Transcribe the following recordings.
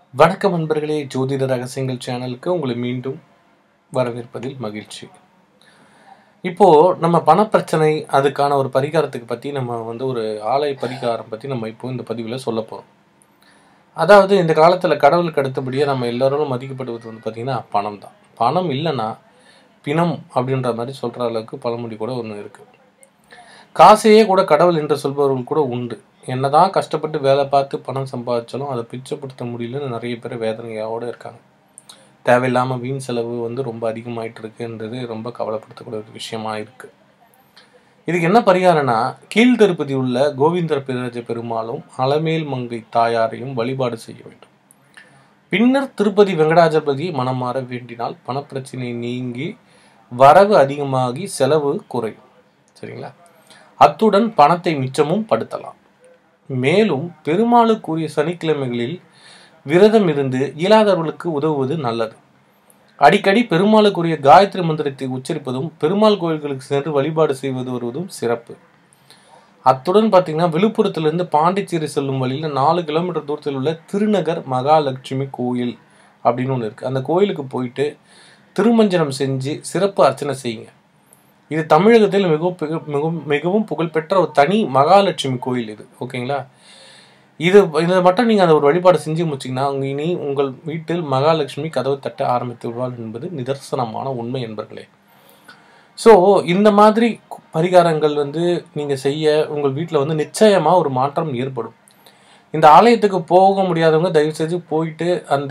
வணக்கம் நண்பர்களே ஜோதிட ரகசியங்கள் சேனலுக்கு உங்களை மீண்டும் வரவேற்பதில் மகிழ்ச்சி இப்போது நம்ம பணப்பிரச்சனை அதுக்கான ஒரு பரிகாரத்துக்கு பற்றி நம்ம வந்து ஒரு ஆலய பரிகாரம் பற்றி நம்ம இப்போ இந்த பதிவில் சொல்ல போகிறோம் அதாவது இந்த காலத்தில் கடவுளுக்கு அடுத்தபடியாக நம்ம எல்லோரும் மதிக்கப்படுவது வந்து பார்த்திங்கன்னா பணம் தான் பணம் இல்லைன்னா பிணம் அப்படின்ற மாதிரி சொல்கிற அளவுக்கு பழமொழி கூட ஒன்று இருக்குது காசையே கூட கடவுள் என்று சொல்பவர்கள் கூட உண்டு என்னதான் கஷ்டப்பட்டு வேலை பார்த்து பணம் சம்பாதிச்சாலும் அதை பிச்சைப்படுத்த முடியலன்னு நிறைய பேர் வேதனையோடு இருக்காங்க தேவையில்லாமல் வீண் செலவு வந்து ரொம்ப அதிகமாயிட்டு இருக்குன்றது ரொம்ப கவலைப்படுத்தக்கூடிய ஒரு விஷயமா இருக்கு இதுக்கு என்ன பரிகாரம்னா கீழ்திருப்பதி உள்ள கோவிந்தர பிராஜ பெருமாளும் அலமேல் மங்கை தாயாரையும் வழிபாடு செய்ய வேண்டும் பின்னர் திருப்பதி வெங்கடாஜபதி மனம் மாற வேண்டினால் பணப்பிரச்சனை நீங்கி வரவு அதிகமாகி செலவு குறையும் சரிங்களா அத்துடன் பணத்தை மிச்சமும் படுத்தலாம் மேலும் பெருமாளுக்குரிய சனிக்கிழமைகளில் விரதம் இருந்து இயலாதவர்களுக்கு உதவுவது நல்லது அடிக்கடி பெருமாளுக்குரிய காயத்ரி மந்திரத்தை உச்சரிப்பதும் பெருமாள் கோயில்களுக்கு சென்று வழிபாடு செய்வது வருவதும் சிறப்பு அத்துடன் பார்த்தீங்கன்னா விழுப்புரத்திலிருந்து பாண்டிச்சேரி செல்லும் வழியில் நாலு கிலோமீட்டர் தூரத்தில் உள்ள திருநகர் மகாலட்சுமி கோயில் அப்படின்னு ஒன்று இருக்குது அந்த கோயிலுக்கு போயிட்டு திருமஞ்சனம் செஞ்சு சிறப்பு அர்ச்சனை செய்யுங்க இது தமிழகத்தில் மிகவும் புக- மிகவும் மிகவும் புகழ்பெற்ற ஒரு தனி மகாலட்சுமி கோயில் இது ஓகேங்களா இது இதை மட்டும் நீங்கள் அந்த ஒரு வழிபாடு செஞ்சு முடிச்சிங்கன்னா உங்க இனி உங்கள் வீட்டில் மகாலட்சுமி கதவு தட்ட ஆரம்பித்து விடுவாள் என்பது நிதர்சனமான உண்மை என்பர்களே ஸோ இந்த மாதிரி கு- பரிகாரங்கள் வந்து நீங்கள் செய்ய உங்கள் வீட்டில் வந்து நிச்சயமாக ஒரு மாற்றம் ஏற்படும் இந்த ஆலயத்துக்கு போக முடியாதவங்க தயவு செஞ்சு போயிட்டு அந்த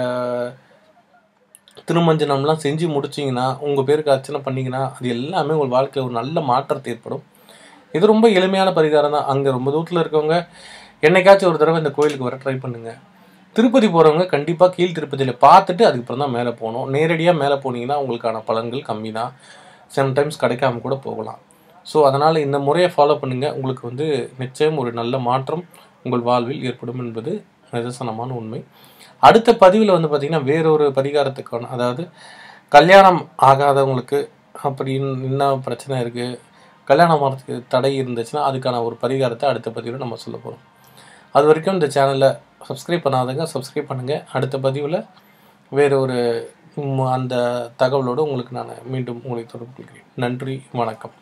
திருமஞ்சனம்லாம் செஞ்சு முடிச்சிங்கன்னா உங்கள் பேருக்கு அர்ச்சனை பண்ணீங்கன்னா அது எல்லாமே உங்கள் வாழ்க்கையில் ஒரு நல்ல மாற்றத்தை ஏற்படும் இது ரொம்ப எளிமையான பரிகாரம் தான் அங்கே ரொம்ப தூரத்தில் இருக்கவங்க என்னைக்காச்சும் ஒரு தடவை இந்த கோயிலுக்கு வர ட்ரை பண்ணுங்க திருப்பதி போகிறவங்க கண்டிப்பாக கீழ் திருப்பதியில் பார்த்துட்டு அதுக்கப்புறம் தான் மேலே போகணும் நேரடியாக மேலே போனீங்கன்னா உங்களுக்கான பலன்கள் கம்மி தான் சம்டைம்ஸ் கிடைக்காம கூட போகலாம் ஸோ அதனால் இந்த முறையை ஃபாலோ பண்ணுங்கள் உங்களுக்கு வந்து நிச்சயம் ஒரு நல்ல மாற்றம் உங்கள் வாழ்வில் ஏற்படும் என்பது நிதர்சனமான உண்மை அடுத்த பதிவில் வந்து பார்த்திங்கன்னா வேறொரு பரிகாரத்துக்கான அதாவது கல்யாணம் ஆகாதவங்களுக்கு அப்படின்னு என்ன பிரச்சனை இருக்குது கல்யாணம் ஆகிறதுக்கு தடை இருந்துச்சுன்னா அதுக்கான ஒரு பரிகாரத்தை அடுத்த பதிவில் நம்ம சொல்ல போகிறோம் அது வரைக்கும் இந்த சேனலை சப்ஸ்கிரைப் பண்ணாதவங்க சப்ஸ்கிரைப் பண்ணுங்கள் அடுத்த பதிவில் வேற ஒரு ம், அந்த தகவலோடு உங்களுக்கு நான் மீண்டும் உங்களை தொடர்பு கொள்கிறேன் நன்றி வணக்கம்